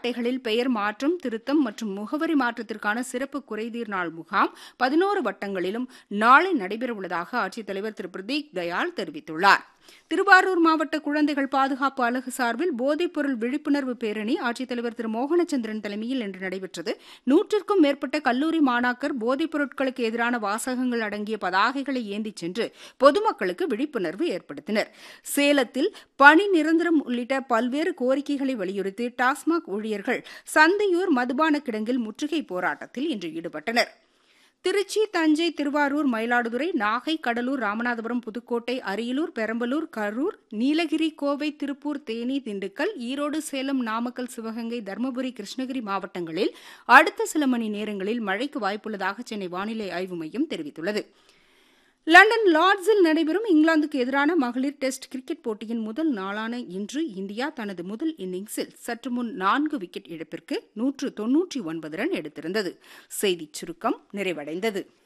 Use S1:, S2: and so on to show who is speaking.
S1: அட்டைகளில் பெயர் மாற்றம் திருத்தம் மற்றும் முகவரி மாற்றத்திற்கான சிறப்பு குறைதீர் நாள் முகாம் பதினோரு வட்டங்களிலும் நாளை நடைபெறவுள்ளதாக ஆட்சித்தலைவர் திரு பிரதீக் தயாள் தெரிவித்துள்ளார் திருவாரூர் மாவட்ட குழந்தைகள் பாதுகாப்பு அலகு சார்பில் போதைப்பொருள் விழிப்புணர்வு பேரணி ஆட்சித்தலைவர் திரு மோகனச்சந்திரன் தலைமையில் இன்று நடைபெற்றது நூற்றிற்கும் மேற்பட்ட கல்லூரி மாணாக்கர் போதைப் பொருட்களுக்கு எதிரான வாசகங்கள் அடங்கிய பதாகைகளை ஏந்திச் சென்று பொதுமக்களுக்கு விழிப்புணர்வு ஏற்படுத்தினர் சேலத்தில் பணி நிரந்தரம் உள்ளிட்ட பல்வேறு கோரிக்கைகளை வலியுறுத்தி டாஸ்மாக் ஊழியர்கள் சந்தையூர் மதுபான கிடங்கில் முற்றுகை போராட்டத்தில் இன்று ஈடுபட்டனா் திருச்சி தஞ்சை திருவாரூர் மயிலாடுதுறை நாகை கடலூர் ராமநாதபுரம் புதுக்கோட்டை அரியலூர் பெரம்பலூர் கரூர் நீலகிரி கோவை திருப்பூர் தேனி திண்டுக்கல் ஈரோடு சேலம் நாமக்கல் சிவகங்கை தருமபுரி கிருஷ்ணகிரி மாவட்டங்களில் அடுத்த சில மணி நேரங்களில் மழைக்கு வாய்ப்புள்ளதாக சென்னை வானிலை ஆய்வு மையம் தெரிவித்துள்ளது லண்டன் லார்ட்ஸில் நடைபெறும் இங்கிலாந்துக்கு எதிரான மகளிர் டெஸ்ட் கிரிக்கெட் போட்டியின் முதல் நாளான இன்று இந்தியா தனது முதல் இன்னிங்ஸில் சற்று முன் நான்கு விக்கெட் இழப்பிற்கு நூற்று தொன்னூற்றி ஒன்பது ரன் எடுத்திருந்தது செய்திச் சுருக்கம் நிறைவடைந்தது